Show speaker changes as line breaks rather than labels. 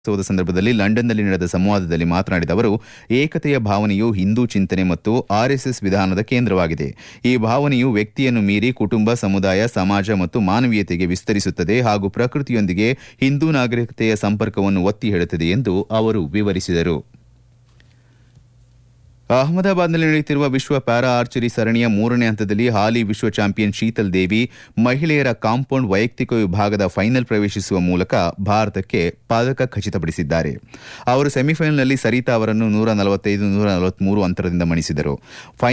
ಉತ್ಸವದ ಸಂದರ್ಭದಲ್ಲಿ ಲಂಡನ್ನಲ್ಲಿ ನಡೆದ ಸಂವಾದದಲ್ಲಿ ಮಾತನಾಡಿದ ಅವರು ಏಕತೆಯ ಭಾವನೆಯು ಹಿಂದೂ ಚಿಂತನೆ ಮತ್ತು ಆರ್ಎಸ್ಎಸ್ ವಿಧಾನದ ಕೇಂದ್ರವಾಗಿದೆ ಈ ಭಾವನೆಯು ವ್ಯಕ್ತಿಯನ್ನು ಮೀರಿ ಕುಟುಂಬ ಸಮುದಾಯ ಸಮಾಜ ಮತ್ತು ಮಾನವೀಯತೆಗೆ ವಿಸ್ತರಿಸುತ್ತದೆ ಹಾಗೂ ಪ್ರಕೃತಿಯೊಂದಿಗೆ ಹಿಂದೂ ನಾಗರಿಕತೆಯ ಸಂಪರ್ಕವನ್ನು ಒತ್ತಿ ಹೇಳುತ್ತದೆ ಎಂದು ಅವರು ವಿವರಿಸಿದರು ಅಹಮದಾಬಾದ್ನಲ್ಲಿ ನಡೆಯುತ್ತಿರುವ ವಿಶ್ವ ಪ್ಯಾರಾ ಆರ್ಚರಿ ಸರಣಿಯ ಮೂರನೇ ಹಂತದಲ್ಲಿ ಹಾಲಿ ವಿಶ್ವ ಚಾಂಪಿಯನ್ ಶೀತಲ್ ದೇವಿ ಮಹಿಳೆಯರ ಕಾಂಪೌಂಡ್ ವೈಯಕ್ತಿಕ ವಿಭಾಗದ ಫೈನಲ್ ಪ್ರವೇಶಿಸುವ ಮೂಲಕ ಭಾರತಕ್ಕೆ ಪದಕ ಖಚಿತಪಡಿಸಿದ್ದಾರೆ ಅವರು ಸೆಮಿಫೈನಲ್ನಲ್ಲಿ ಸರಿತಾ ಅವರನ್ನು ನೂರ ನಲವತ್ತೈದು ನೂರ ನಲವತ್ಮೂರು ಅಂತರದಿಂದ ಮಣಿಸಿದರು